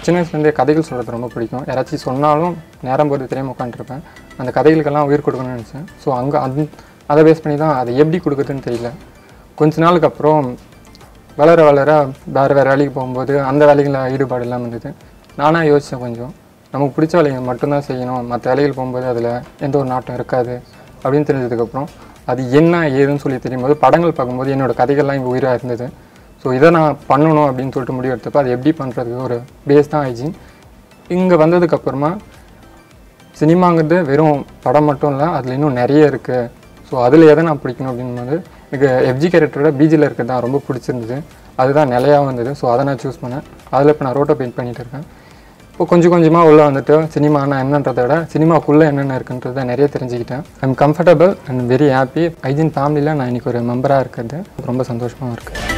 சின்ன வயசுலேருந்தே கதைகள் சொல்கிறது ரொம்ப பிடிக்கும் யாராச்சும் சொன்னாலும் நேரம் போகிறது தெரியாமல் உட்காந்துருப்பேன் அந்த கதைகளுக்கெல்லாம் உயிர் கொடுக்கணும்னு நினச்சேன் ஸோ அங்கே அந் அதை பேஸ் பண்ணி தான் அதை எப்படி கொடுக்குறதுன்னு தெரியல கொஞ்ச நாளுக்கு அப்புறம் வளர வளர வேறு வேறு வேலைக்கு போகும்போது அந்த வேலைகளில் ஈடுபாடு இல்லாமல் இருந்தது நானாக யோசித்தேன் கொஞ்சம் நமக்கு பிடிச்ச வேலையை மட்டும்தான் செய்யணும் மற்ற வேலைகள் போகும்போது அதில் எந்த ஒரு நாட்டம் இருக்காது அப்படின்னு தெரிஞ்சதுக்கப்புறம் அது என்ன ஏதுன்னு சொல்லி தெரியும்போது படங்கள் பார்க்கும்போது என்னோட கதைகள்லாம் இங்கே உயிராக இருந்தது ஸோ இதை நான் பண்ணணும் அப்படின்னு சொல்லிட்டு முடிவு எடுத்தப்போ அது எப்படி பண்ணுறதுக்கு ஒரு பேஸ் தான் ஹைஜீன் இங்கே வந்ததுக்கப்புறமா சினிமாங்கிறது வெறும் படம் மட்டும் இல்லை அதில் இன்னும் நிறைய இருக்குது ஸோ அதில் எதை நான் பிடிக்கணும் அப்படிங்கும்போது எனக்கு எஃப்ஜி கேரக்டரோட பிஜியில் இருக்கிறது தான் ரொம்ப பிடிச்சிருந்தது அதுதான் நிலையாக வந்தது ஸோ அதை நான் சூஸ் பண்ணேன் அதில் இப்போ நான் ரோட்டோ பெயிண்ட் பண்ணிட்டு இருக்கேன் இப்போ கொஞ்சம் கொஞ்சமாக உள்ளே வந்துட்டு சினிமானா என்னன்றதை விட சினிமாக்குள்ளே என்னென்ன இருக்குன்றதை நிறைய தெரிஞ்சுக்கிட்டேன் I'm comfortable and very happy ஐஜின் ஃபேமிலியில் நான் இன்றைக்கி ஒரு மெம்பராக இருக்கிறது ரொம்ப சந்தோஷமாக இருக்குது